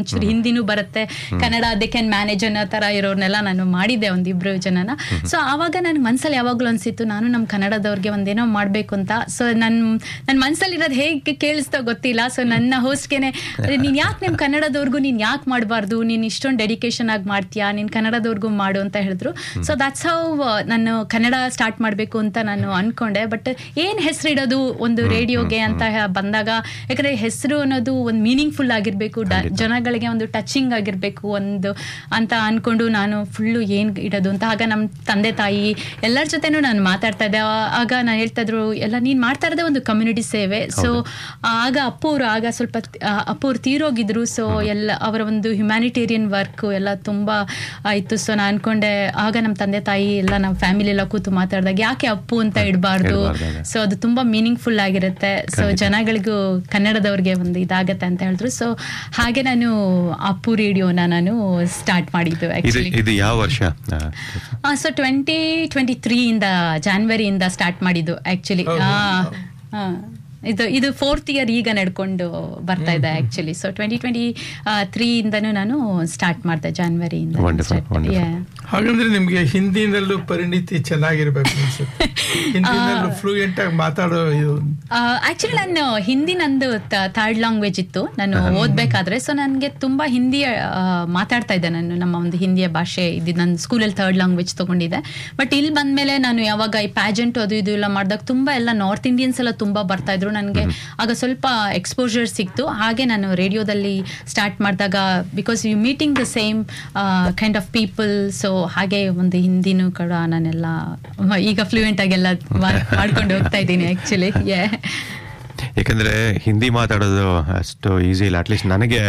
ಒಂಚೂರು ಹಿಂದಿನೂ ಬರುತ್ತೆ Kannada they can manage ಅನ್ನೋ ಥರ ಇರೋರ್ನೆಲ್ಲ ನಾನು ಮಾಡಿದ್ದೆ ಒಂದಿಬ್ರು ಜನನ ಸೊ ಆವಾಗ ನನಗೆ ಮನ್ಸಲ್ಲಿ ಯಾವಾಗಲೂ ಅನ್ಸಿತ್ತು ನಾನು ನಮ್ಮ ಕನ್ನಡದವ್ರಿಗೆ ಒಂದೇನೋ ಮಾಡಬೇಕು ಅಂತ ಸೊ ನನ್ನ ನನ್ನ ಮನ್ಸಲ್ಲಿರೋದು ಹೇಗೆ ಕೇಳಿಸ್ತೋ ಗೊತ್ತಿಲ್ಲ ಸೊ ನನ್ನ ಹೋಸ್ಟ್ಗೆನೆ ನೀನು ಯಾಕೆ ನಿಮ್ಮ ಕನ್ನಡದವ್ರಿಗೂ ನೀನು ಯಾಕೆ ಮಾಡಬಾರ್ದು ನೀನು ಇಷ್ಟೊಂದು ಡೆಡಿಕೇಶನ್ ಆಗಿ ಮಾಡ್ತೀಯಾ ನೀನು ಕನ್ನಡದವ್ರಿಗೂ ಮಾಡು ಅಂತ ಹೇಳಿದ್ರು ಸೊ ದಟ್ಸ್ ಹೌ ನಾನು ಕನ್ನಡ ಸ್ಟಾರ್ಟ್ ಮಾಡಬೇಕು ಅಂತ ನಾನು ಅನ್ಕೊಂಡೆ ಬಟ್ ಏನು ಹೆಸರಿಡೋದು ಒಂದು ರೇಡಿಯೋಗೆ ಅಂತ ಬಂದಾಗ ಯಾಕಂದ್ರೆ ಹೆಸರು ಅನ್ನೋದು ಒಂದು ಮೀನಿಂಗ್ಫುಲ್ ಆಗಿರಬೇಕು ಜನಗಳಿಗೆ ಒಂದು ಟಚಿಂಗ್ ಆಗಿರಬೇಕು ಒಂದು ಅಂತ ಅನ್ಕೊಂಡು ನಾನು ಫುಲ್ಲು ಏನು ಇಡೋದು ಅಂತ ಆಗ ನಮ್ಮ ತಂದೆ ತಾಯಿ ಎಲ್ಲರ ಜೊತೆನೂ ನಾನು ಮಾತಾಡ್ತಾ ಇದ್ದೆ ಆ- ಆಗ ನಾನು ಹೇಳ್ತಾ ಇದ್ರು ಎಲ್ಲ ನೀನು ಮಾಡ್ತಾ ಇರೋದೇ ಒಂದು ಕಮ್ಯುನಿಟಿ ಸೇವೆ ಸೊ ಆಗ ಅಪ್ಪು ಅವರು ಆಗ ಸ್ವಲ್ಪ ಆ, ಅಪ್ಪು ಅವ್ರು ತೀರೋಗಿದ್ರು ಸೊ ಎಲ್ಲ ಅವರ ಒಂದು ಹ್ಯುಮ್ಯಾನಿಟೇರಿಯನ್ ವರ್ಕ್ ಎಲ್ಲ ತುಂಬ ಆಯಿತು ಸೊ ನಾನು ಅನ್ಕೊಂಡೆ ಆಗ ನಮ್ಮ ತಂದೆ ತಾಯಿ ಎಲ್ಲ ನಮ್ಮ ಫ್ಯಾಮಿಲಿ ಎಲ್ಲ ಕೂತು ಮಾತಾಡಿದಾಗ ಯಾಕೆ ಅಪ್ಪು ಅಂತ ಇಡಬಾರ್ದು ಇಡ್ಬಾರ್ದು. ಸೊ ಅದು ತುಂಬಾ ಮೀನಿಂಗ್ಫುಲ್ ಆಗಿರುತ್ತೆ ಸೊ ಜನಗಳಿಗೂ ಕನ್ನಡದವ್ರಿಗೆ ಒಂದು ಇದಾಗತ್ತೆ ಅಂತ ಹೇಳಿದ್ರು ಸೊ ಹಾಗೆ ನಾನು ಅಪ್ಪು ರೇಡಿಯೋನ ನಾನು ಸ್ಟಾರ್ಟ್ ಮಾಡಿದ್ದು ಇದು ಆಕ್ಚುಲಿ ಇದು ಯಾವ ವರ್ಷ ಆ, ಸೊ ಟ್ವೆಂಟಿ ಟ್ವೆಂಟಿ ತ್ರೀ ಇಂದ ಜಾನ್ವರಿಯಿಂದ ಸ್ಟಾರ್ಟ್ ಮಾಡಿದ್ದು ಆಕ್ಚುಲಿ ಇದು ಇದು ಫೋರ್ತ್ ಇಯರ್ ಈಗ ನಡ್ಕೊಂಡು ಬರ್ತಾ ಇದೆ actually so twenty twenty three ಇಂದನೂ ನಾನು ಸ್ಟಾರ್ಟ್ ಮಾಡಿದೆ ಜಾನ್ವರಿಯಿಂದ Wonderful, wonderful. ಹಾಗಂದ್ರೆ ನಿಮ್ಗೆ ಹಿಂದಿನಲ್ಲೂ ಪರಿಣಿತಿ ಚೆನ್ನಾಗಿರ್ಬೇಕು ಅನ್ಸುತ್ತೆ ಹಿಂದಿನಲ್ಲೂ ಫ್ಲೂಯೆಂಟ್ ಆಗಿ ಮಾತಾಡೋ ಇದು ಆಕ್ಚುಲಿ ನಾನು ಹಿಂದಿ ನಂದು ಥರ್ಡ್ ಲ್ಯಾಂಗ್ವೇಜ್ ಇತ್ತು ನಾನು ಓದ್ಬೇಕಾದ್ರೆ ಸೊ ನನಗೆ ತುಂಬಾ ಹಿಂದಿ ಆ, ಮಾತಾಡ್ತಾ ಇದ್ದೆ ನಾನು ನಮ್ಮ ಒಂದು ಹಿಂದಿಯ ಭಾಷೆ ಇದು ನನ್ನ ಸ್ಕೂಲಲ್ಲಿ ಥರ್ಡ್ ಲ್ಯಾಂಗ್ವೇಜ್ ತಗೊಂಡಿದ್ದೆ ಬಟ್ ಇಲ್ಲಿ ಬಂದ್ಮೇಲೆ ನಾನು ಯಾವಾಗ ಈ ಪ್ಯಾಜೆಂಟ್ ಅದು ಇದು ಎಲ್ಲ ಮಾಡಿದಾಗ ತುಂಬಾ ಎಲ್ಲ ನಾರ್ತ್ ಇಂಡಿಯನ್ಸ್ ಎಲ್ಲ ತುಂಬಾ ಬರ್ತಾ ಇದ್ರು ನನಗೆ ಆಗ ಸ್ವಲ್ಪ ಎಕ್ಸ್ಪೋಜರ್ ಸಿಕ್ತು ಹಾಗೆ ನಾನು ರೇಡಿಯೋದಲ್ಲಿ ಸ್ಟಾರ್ಟ್ ಮಾಡಿದಾಗ because you meeting the same kind of people so ಹಾಗೆ ಒಂದು ಹಿಂದಿನೂ ಕೂಡ ನಾನೆಲ್ಲ ಮ- ಈಗ ಫ್ಲೂಯೆಂಟ್ ಆಗೆಲ್ಲ ಮಾ- ಮಾಡ್ಕೊಂಡು ಹೋಗ್ತಾ ಇದ್ದೀನಿ ಆಕ್ಚುಲಿ ಯಾಕಂದ್ರೆ ಹಿಂದಿ ಮಾತಾಡೋದು ಅಷ್ಟು ಈಸಿ ಇಲ್ಲ ಅಟ್ಲೀಸ್ಟ್ ನನಗೆ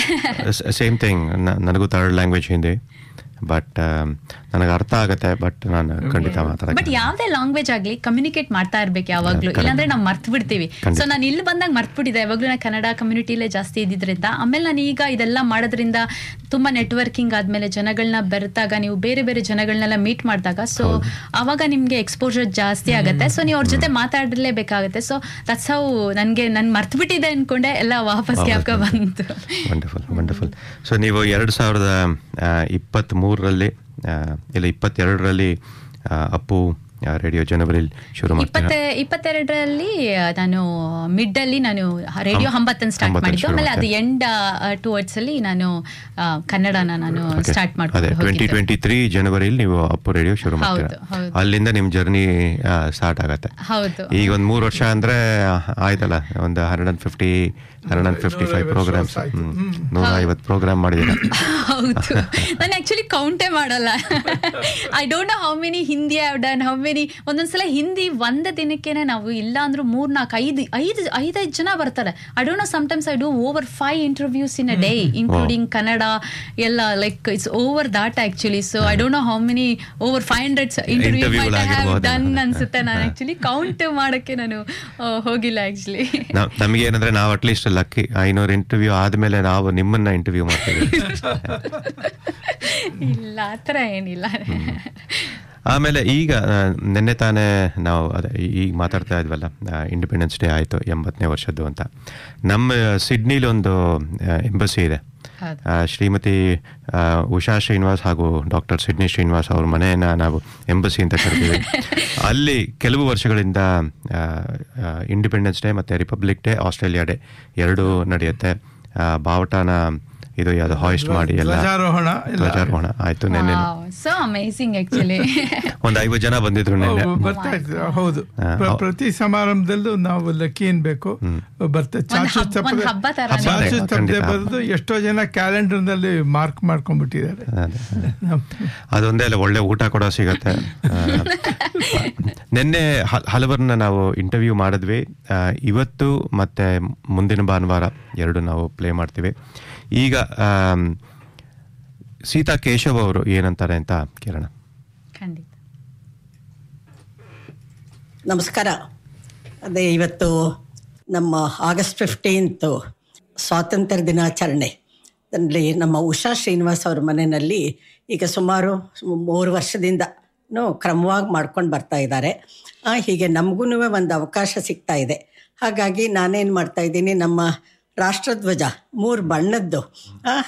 ಸೇಮ್ ಥಿಂಗ್ ನನಗೂ ಥರ್ಡ್ ಲ್ಯಾಂಗ್ವೇಜ್ ಹಿಂದಿ ಬಟ್ ನನಗೆ ಅರ್ಥ ಆಗತ್ತೆ ಬಟ್ ನಾನು ಖಂಡಿತ ಬಟ್ ಮಾತಾಡಕ್ಕೆ ಯಾವ್ದೇ ಲ್ಯಾಂಗ್ವೇಜ್ ಆಗ್ಲಿ ಕಮ್ಯುನಿಕೇಟ್ ಮಾಡ್ತಾ ಇರ್ಬೇಕು ಯಾವಾಗ್ಲೂ Correct. ಇಲ್ಲಾಂದ್ರೆ ನಾವು ಮರ್ತು ಬಿಡ್ತೀವಿ ಖಂಡಿತ. ಸೊ ನಾನು ಇಲ್ಲಿ ಬಂದಾಗ ಮರ್ತು ಬಿಟ್ಟಿದ್ದೆ ಯಾವಾಗ್ಲೂ ನಾನು ಕನ್ನಡ ಕಮ್ಯುನಿಟಿಲೇ ಜಾಸ್ತಿ ಇದ್ದಿದ್ರಿಂದ ಆಮೇಲೆ ನಾನು ಈಗ ಇದೆಲ್ಲ ಮಾಡೋದ್ರಿಂದ ತುಂಬಾ ನೆಟ್ವರ್ಕಿಂಗ್ ಆದ್ಮೇಲೆ ಜನಗಳನ್ನ ಬೆರೆತಾಗ ನೀವು ಬೇರೆ ಬೇರೆ ಜನಗಳನ್ನೆಲ್ಲ ಮೀಟ್ ಮಾಡಿದಾಗ ಸೊ ಅವಾಗ ನಿಮ್ಗೆ ಎಕ್ಸ್ಪೋಜರ್ ಜಾಸ್ತಿ ಆಗುತ್ತೆ ಸೊ ನೀವು ಅವ್ರ ಜೊತೆ ಮಾತಾಡಲೇಬೇಕಾಗುತ್ತೆ ಸೊ ದಟ್ಸ್ ಹೌ ನನಗೆ ನನ್ ಮರ್ತು ಬಿಟ್ಟಿದೆ ಅನ್ಕೊಂಡೆ ಎಲ್ಲ ವಾಪಸ್ ಕ್ಯಾಬ್ಕ ಬಂತು ವಂಡರ್ಫುಲ್ ವಂಡರ್ಫುಲ್ ಸೊ ನೀವು ಎರಡು ಸಾವಿರದ ಇಪ್ಪತ್ತ್ ಮೂರರಲ್ಲಿ ಇಲ್ಲ ಇಪ್ಪತ್ತೆರಡರಲ್ಲಿ ಆ, ಅಪ್ಪು ರೇಡಿಯೋ ಜನವರಿಲಿ ಶುರು ಮಾಡ್ತೀರಾ ಇಪ್ಪತ್ತೆ ಇಪ್ಪತ್ತೆರಡರಲ್ಲಿ ಆ, ನಾನು ಮಿಡ್ ಅಲ್ಲಿ ನಾನು ರೇಡಿಯೋ ಹಂಬತ್ತನ್ನು ಸ್ಟಾರ್ಟ್ ಹಂಬತ್ತನ್ನು ಮಾಡಿದ್ದು ಶುರು ಆಮೇಲೆ ಅದು ಮಾಡ್ದೆ. ಎಂಡ್ ಟುವರ್ಡ್ಸ್ ಅಲ್ಲಿ ನಾನು ಆ, ಕನ್ನಡನ ನಾನು Okay. ಸ್ಟಾರ್ಟ್ ಅದೇ ಮಾಡ್ಕೊಂಡು ಟ್ವೆಂಟಿ ಹೋಗಿದ್ದು. ಟ್ವೆಂಟಿ ತ್ರೀ ಜನವರಿಲಿ ನೀವು ಅಪ್ಪು ರೇಡಿಯೋ ಶುರು ಮಾಡ್ತೀರಾ ಹೌದು, ಹೌದು. ಅಲ್ಲಿಂದ ನಿಮ್ಮ ಜರ್ನಿ ಸ್ಟಾರ್ಟ್ ಆಗತ್ತೆ ಹೌದು ಈಗ ಒಂದು ಮೂರು ವರ್ಷ ಅಂದ್ರೆ ಆಯ್ತಲ್ಲ ಒಂದು hundred and fifty hundred and fifty five ನೂರೈವತ್ತು ಪ್ರೋಗ್ರಾಮ್ಸ್ ವರ್ಷ ಆಯ್ತು. ಹ್ಮ್. ನೂರ ಐವತ್ತು ಪ್ರೋಗ್ರಾಮ್ ಮಾಡಿದ್ದೀರಾ ಹೌದು ನಾನು ಆಕ್ಚುಲಿ ಕೌಂಟೇ ಮಾಡಲ್ಲ I don't know how many Hindi have done how many ಒಂದೊಂದ್ಸಲ ಹಿಂದಿ ಒಂದೇ ದಿನಕ್ಕೇನೆ ನಾವು ಇಲ್ಲ ಅಂದ್ರೂ ಮೂರ್ ನಾಲ್ಕು ಐದು ಐದು ಐದೈದು ಜನ ಬರ್ತಾರೆ I don't know sometimes I do over five interviews in a day including Kannada ಎಲ್ಲ like it's over that actually so I don't know how many over five hundred interview Interview have ಗಳಾಗಿರ್ಬೋದು. ಡನ್ ಅನ್ಸುತ್ತೆ ನಾನು actually count ಮಾಡಕ್ಕೆ ನಾನು ಆ, ಹೋಗಿಲ್ಲ actually ನಾವ್- ನಮ್ಗೆ ಏನಂದ್ರೆ ನಾವು ಅಟ್ಲೀಸ್ಟ್ ಲಕ್ಕಿ ಐನೂರು ಇಂಟರ್ವ್ಯೂ ಆದ್ಮೇಲೆ ನಾವು ನಿಮ್ಮನ್ನ ಇಂಟರ್ವ್ಯೂ ಮಾಡ್ತೀವಿ ಇಲ್ಲ ಆ ಥರ ಏನಿಲ್ಲ ಆಮೇಲೆ ಈಗ ಆ, ನಿನ್ನೆ ತಾನೇ ನಾವು ಅದೇ ಈ- ಈಗ ಮಾತಾಡ್ತಾ ಇದ್ವಲ್ಲ ಇಂಡಿಪೆಂಡೆನ್ಸ್ ಡೇ ಆಯಿತು ಎಂಬತ್ತನೇ ವರ್ಷದ್ದು ಅಂತ ನಮ್ಮ ಸಿಡ್ನಿಲಿ ಒಂದು ಎಂಬಸಿ ಇದೆ ಹೌದು. ಆ, ಶ್ರೀಮತಿ ಆ, ಉಷಾ ಶ್ರೀನಿವಾಸ್ ಹಾಗೂ ಡಾಕ್ಟರ್ ಸಿಡ್ನಿ ಶ್ರೀನಿವಾಸ್ ಅವ್ರ ಮನೆಯನ್ನ ನಾವು ಎಂಬಸಿ ಅಂತ ಕರಿತೀವಿ ಅಲ್ಲಿ ಕೆಲವು ವರ್ಷಗಳಿಂದ ಇಂಡಿಪೆಂಡೆನ್ಸ್ ಡೇ ಮತ್ತು ರಿಪಬ್ಲಿಕ್ ಡೇ ಆಸ್ಟ್ರೇಲಿಯಾ ಡೇ ಎರಡೂ ನಡೆಯುತ್ತೆ ಆ, ಬಾವುಟನ ಇದು ಯಾವುದು ಹಾಯಿಸ್ಟ್ ಮಾಡಿ ಎಲ್ಲ ಧ್ವಜಾರೋಹಣ ಎಲ್ಲ. ಧ್ವಜಾರೋಹಣ ಆಯ್ತು ನಿನ್ನೆ ಸೊ ಅಮೇಸಿಂಗ್ ಆಕ್ಚುಲಿ ಒಂದು ಐವತ್ತು ಜನ ಬಂದಿದ್ರು ನಿನ್ನೆ ಹೌದು, ಬರ್ತಾ ಇದ್ರು ಹೌದು ಹಾ, ಪ್ರ- ಹೌ- ಪ್ರತಿ ಸಮಾರಂಭದಲ್ಲೂ ನಾವು ಲಕ್ಕಿ ಅನ್ಬೇಕು ಬರ್ತಾ ಚಾಚು ಹಬ್ಬ- ತಪ್ಪದೆ ಒಂದ್ ಹಬ್ಬ ಥರಾನೇ. ಚಾಚು ಹಬ್ಬನೇ, ತಪ್ಪದೆ ಖಂಡಿತ. ಬರೆದು ಎಷ್ಟೋ ಜನ ಕ್ಯಾಲೆಂಡರ್ ನಲ್ಲಿ ಮಾರ್ಕ್ ಮಾಡ್ಕೊಂಡ್ಬಿಟ್ಟಿದ್ದಾರೆ ಅದೇ. ಅದೊಂದೇ ಅಲ್ಲ ಒಳ್ಳೆ ಊಟ ಕೂಡ ಸಿಗತ್ತೆ ಆ, ನಿನ್ನೆ ಹ- ಹಲವರನ್ನ ನಾವು ಇಂಟರ್ವ್ಯೂ ಮಾಡಿದ್ವಿ ಆ, ಇವತ್ತು ಮತ್ತೆ ಮುಂದಿನ ಭಾನುವಾರ ಎರಡು ನಾವು ಪ್ಲೇ ಮಾಡ್ತೀವಿ ಈಗ ಆಮ್, ಸೀತಾ ಕೇಶವ್ ಅವರು ಏನಂತಾರೆ ಅಂತ ಕೇಳೋಣ ಖಂಡಿತ ನಮಸ್ಕಾರ ಅದೇ ಇವತ್ತು ನಮ್ಮ ಆಗಸ್ಟ್ ಫಿಫ್ಟೀನ್ತು ಸ್ವಾತಂತ್ರ್ಯ ದಿನಾಚರಣೆ ಅದರಲ್ಲಿ ನಮ್ಮ ಉಷಾ ಶ್ರೀನಿವಾಸ್ ಅವ್ರ ಮನೆಯಲ್ಲಿ ಈಗ ಸುಮಾರು ಮೂರು ವರ್ಷದಿಂದ ಕ್ರಮವಾಗಿ ಮಾಡ್ಕೊಂಡು ಬರ್ತಾ ಇದ್ದಾರೆ ಆ, ಹೀಗೆ ನಮಗೂ ಒಂದು ಅವಕಾಶ ಸಿಗ್ತಾ ಇದೆ ಹಾಗಾಗಿ ನಾನೇನು ಮಾಡ್ತಾ ಇದ್ದೀನಿ ನಮ್ಮ ರಾಷ್ಟ್ರಧ್ವಜ ಮೂರು ಬಣ್ಣದ್ದು ಆ,